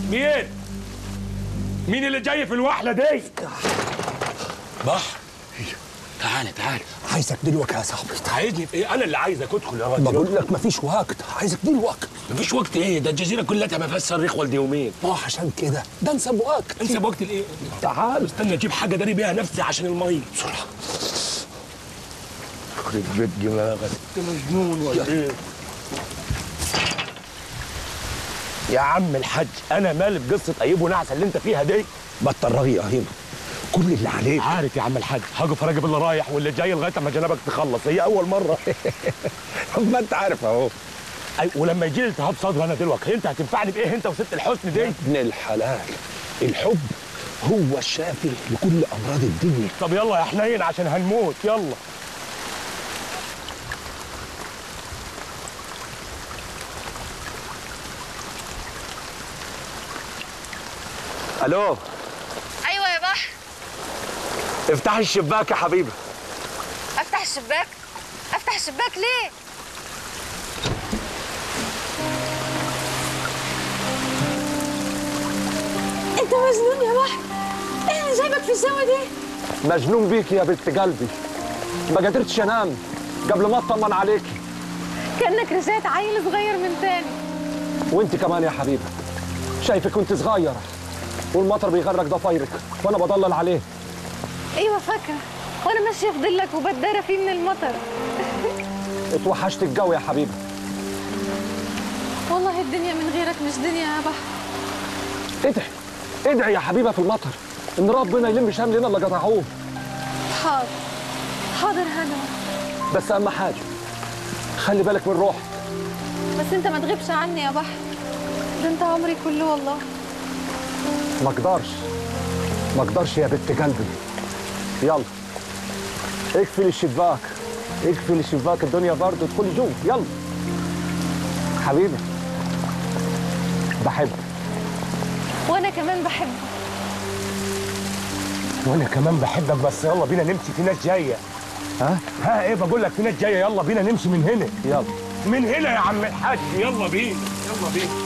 مين مين اللي جاي في الوحله دي بحر تعالى تعالى عايزك دلوقتي يا صاحبي عايزني في ايه انا اللي عايزك ادخل يا راجل بقول لك مفيش وقت عايزك دلوقتي مفيش وقت ايه ده الجزيره كلها ما فيهاش صريخ والدي يومين ما هو عشان كده ده انسب وقت انسى وقت الايه تعال استنى اجيب حاجه داري بيها نفسي عشان الميه بسرعه يخرب بيت دماغك انت مجنون ولا ايه يا عم الحاج انا مالي بقصه ايوب ونعسه اللي انت فيها دي بطل رغي يا هيما كل اللي عليك عارف يا عم الحاج هقف اراقب اللي رايح واللي جاي لغايه اما جنابك تخلص هي اول مره ما انت عارف اهو أي ولما يجي لي التهاب صدر انا دلوقتي انت هتنفعني بايه انت وست الحسن دي ابن الحلال الحب هو الشافي لكل امراض الدنيا طب يلا يا حنين عشان هنموت يلا الو ايوه يا بحر افتحي الشباك يا حبيبي افتح الشباك افتح الشباك ليه انت مجنون يا بحر ايه اللي جايبك في الجو دي مجنون بيك يا بنت قلبي ما قدرتش انام قبل ما اطمن عليكي كانك رجعت عيل صغير من تاني وانت كمان يا حبيبه شايفك كنت صغيره والمطر بيغرق ضفايرك وانا بضلل عليه ايوه فاكره وانا ماشيه في ظلك وبتدارى فيه من المطر اتوحشت الجو يا حبيبه والله الدنيا من غيرك مش دنيا يا بحر ادعي ادعي يا حبيبه في المطر ان ربنا يلم شملنا اللي قطعوه حاضر حاضر هنا بس اهم حاجه خلي بالك من روحك بس انت ما تغيبش عني يا بحر ده انت عمري كله والله ما اقدرش ما اقدرش يا بنت قلبي يلا اقفل الشباك اقفل الشباك الدنيا برد ادخلي جوه يلا حبيبي بحبك وانا كمان بحبك وانا كمان بحبك بس يلا بينا نمشي في ناس جايه ها ها ايه بقول لك في ناس جايه يلا بينا نمشي من هنا يلا من هنا يا عم الحاج يلا بينا يلا بينا